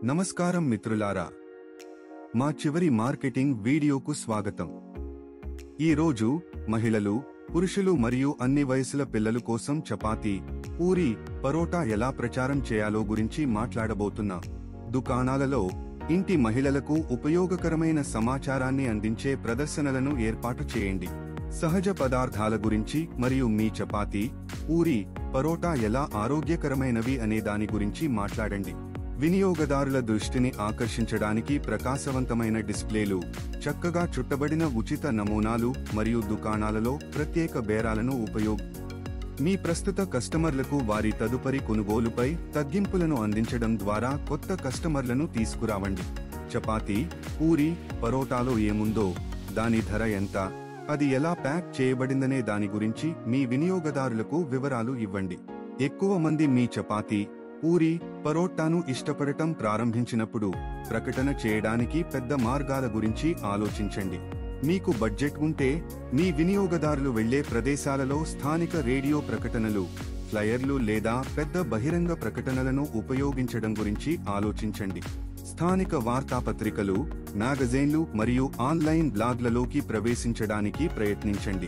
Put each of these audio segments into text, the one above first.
నమస్కారం మిత్రులారా మా చివరి మార్కెటింగ్ వీడియోకు స్వాగతం ఈ రోజు మహిళలు పురుషులు మరియు అన్ని వయసుల పిల్లల కోసం చపాతీ పూరి పరోటా ఎలా ప్రచారం చేయాలో గురించి మాట్లాడబోతున్నా దుకాణాలలో ఇంటి మహిళలకు ఉపయోగకరమైన సమాచారాన్ని అందించే ప్రదర్శనలను ఏర్పాటు చేయండి సహజ పదార్థాల గురించి మరియు మీ చపాతీ పూరి పరోటా ఎలా ఆరోగ్యకరమైనవి అనే దాని గురించి మాట్లాడండి వినియోగదారుల దృష్టిని ఆకర్షించడానికి ప్రకాశవంతమైన డిస్ప్లేలు చక్కగా చుట్టబడిన ఉచిత నమూనాలు మరియు దుకాణాలలో ప్రత్యేక బేరాలను ఉపయోగ మీ ప్రస్తుత కస్టమర్లకు వారి తదుపరి కొనుగోలుపై తగ్గింపులను అందించడం ద్వారా కొత్త కస్టమర్లను తీసుకురావండి చపాతీ పూరి పరోటాలో ఏముందో దాని ధర ఎంత అది ఎలా ప్యాక్ చేయబడిందనే దాని గురించి మీ వినియోగదారులకు వివరాలు ఇవ్వండి ఎక్కువ మంది మీ చపాతీ పూరి పరోటాను ఇష్టపడటం ప్రారంభించినప్పుడు ప్రకటన చేయడానికి పెద్ద మార్గాల గురించి ఆలోచించండి మీకు బడ్జెట్ ఉంటే మీ వినియోగదారులు వెళ్లే ప్రదేశాలలో స్థానిక రేడియో ప్రకటనలు ఫ్లయర్లు లేదా పెద్ద బహిరంగ ప్రకటనలను ఉపయోగించడం గురించి ఆలోచించండి స్థానిక వార్తాపత్రికలు మ్యాగజైన్లు మరియు ఆన్లైన్ బ్లాగ్లలోకి ప్రవేశించడానికి ప్రయత్నించండి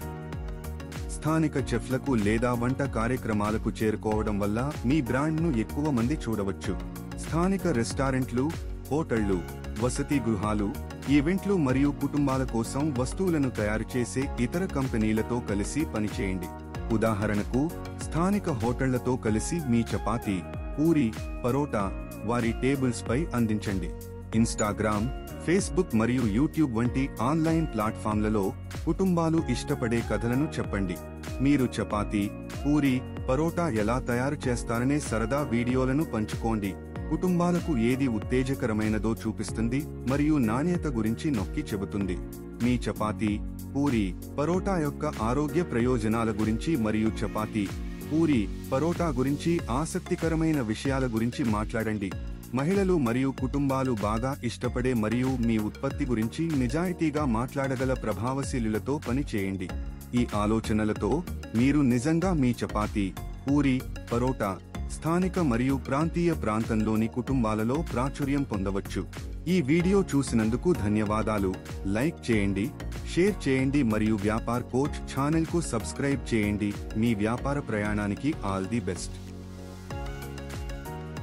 స్థానిక చెఫ్లకు లేదా వంట కార్యక్రమాలకు చేరుకోవడం వల్ల మీ బ్రాండ్ను ఎక్కువ మంది చూడవచ్చు స్థానిక రెస్టారెంట్లు హోటళ్లు వసతి గృహాలు ఈవెంట్లు మరియు కుటుంబాల కోసం వస్తువులను తయారు చేసే ఇతర కంపెనీలతో కలిసి పనిచేయండి ఉదాహరణకు స్థానిక హోటళ్లతో కలిసి మీ చపాతీ పూరి పరోటా వారి టేబుల్స్ పై అందించండి ఇన్స్టాగ్రామ్ ఫేస్బుక్ మరియు యూట్యూబ్ వంటి ఆన్లైన్ ప్లాట్ఫామ్లలో కుటుంబాలు ఇష్టపడే కథలను చెప్పండి మీరు చపాతీ పూరి పరోటా ఎలా తయారు చేస్తారనే సరదా వీడియోలను పంచుకోండి కుటుంబాలకు ఏది ఉత్తేజకరమైనదో చూపిస్తుంది మరియు నాణ్యత గురించి నొక్కి చెబుతుంది మీ చపాతీ పూరి పరోటా యొక్క ఆరోగ్య ప్రయోజనాల గురించి మరియు చపాతీ పూరి పరోటా గురించి ఆసక్తికరమైన విషయాల గురించి మాట్లాడండి మహిళలు మరియు కుటుంబాలు బాగా ఇష్టపడే మరియు మీ ఉత్పత్తి గురించి నిజాయితీగా మాట్లాడగల ప్రభావశీలులతో పని చేయండి ఈ ఆలోచనలతో మీరు నిజంగా మీ చపాతీ పూరి పరోటా స్థానిక మరియు ప్రాంతీయ ప్రాంతంలోని కుటుంబాలలో ప్రాచుర్యం పొందవచ్చు ఈ వీడియో చూసినందుకు ధన్యవాదాలు లైక్ చేయండి షేర్ చేయండి మరియు వ్యాపార్ కోచ్ ఛానల్ కు సబ్స్క్రైబ్ చేయండి మీ వ్యాపార ప్రయాణానికి ఆల్ ది బెస్ట్